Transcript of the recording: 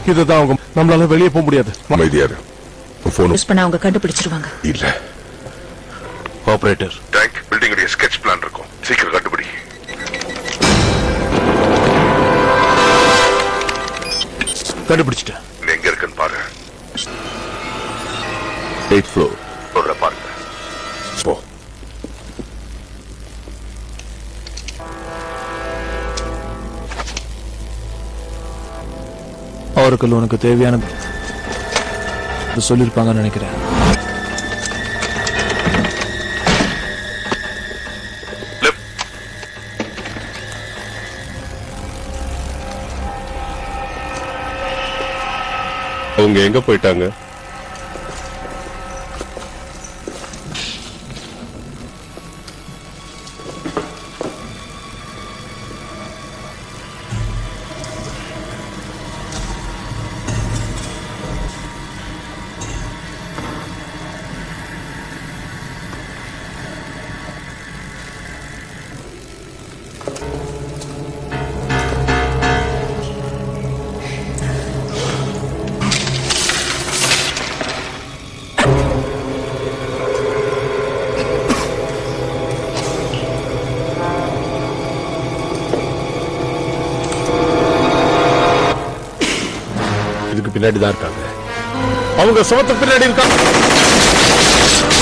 இதுதான் அவங்க நம்மளால வெளியே போக முடியாது அமைதியாரு போன் யூஸ் பண்ண அவங்க கண்டுபிடிச்சிருவாங்க இல்ல ஆபரேட்டர் டேங்க் பில்டிங் உடைய ஸ்கெட்ச் பிளான் இருக்கும் சீக்கிரம் கண்டுபிடி கண்டுபிடிச்சிட்டேன் நீ எங்க இருக்குன்னு பாரு எயிட் ஃப்ளோர் சொல்ற பாருங்க போ அவருக்கு உனக்கு தேவையான சொல்லிருப்பாங்கன்னு நினைக்கிறேன் லெஃப்ட் அவங்க எங்க போயிட்டாங்க இதுக்கு பின்னாடி தான் இருக்காங்க அவங்க சோத்து பின்னாடி இருக்காங்க